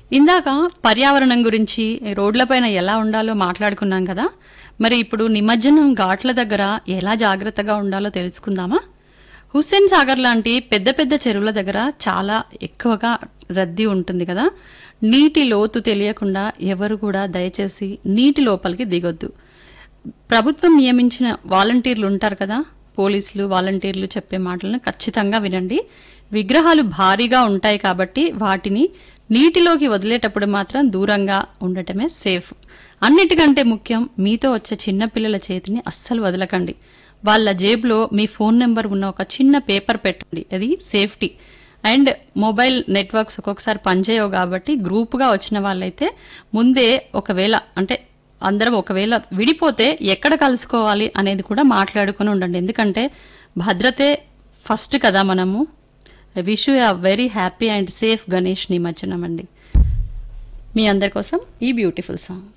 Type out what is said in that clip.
ఇందాక పర్యావరణం గురించి రోడ్లపైన ఎలా ఉండాలో మాట్లాడుకున్నాం కదా మరి ఇప్పుడు నిమజ్జనం ఘాట్ల దగ్గర ఎలా జాగ్రత్తగా ఉండాలో తెలుసుకుందామా హుస్సేన్ సాగర్ లాంటి పెద్ద పెద్ద చెరువుల దగ్గర చాలా ఎక్కువగా రద్దీ ఉంటుంది కదా నీటి లోతు తెలియకుండా ఎవరు కూడా దయచేసి నీటి లోపలికి దిగొద్దు ప్రభుత్వం నియమించిన వాలంటీర్లు ఉంటారు కదా పోలీసులు వాలంటీర్లు చెప్పే మాటలను ఖచ్చితంగా వినండి విగ్రహాలు భారీగా ఉంటాయి కాబట్టి వాటిని నీటిలోకి వదిలేటప్పుడు మాత్రం దూరంగా ఉండటమే సేఫ్ అన్నిటికంటే ముఖ్యం మీతో వచ్చే చిన్న పిల్లల చేతిని అస్సలు వదలకండి వాళ్ళ జేబులో మీ ఫోన్ నెంబర్ ఉన్న ఒక చిన్న పేపర్ పెట్టండి అది సేఫ్టీ అండ్ మొబైల్ నెట్వర్క్స్ ఒక్కొక్కసారి పనిచేయవు కాబట్టి గ్రూప్గా వచ్చిన వాళ్ళైతే ముందే ఒకవేళ అంటే అందరం ఒకవేళ విడిపోతే ఎక్కడ కలుసుకోవాలి అనేది కూడా మాట్లాడుకుని ఉండండి ఎందుకంటే భద్రతే ఫస్ట్ కదా మనము wish you very happy and safe Ganesh నిమజ్జనం అండి మీ అందరి కోసం ఈ బ్యూటిఫుల్ సాంగ్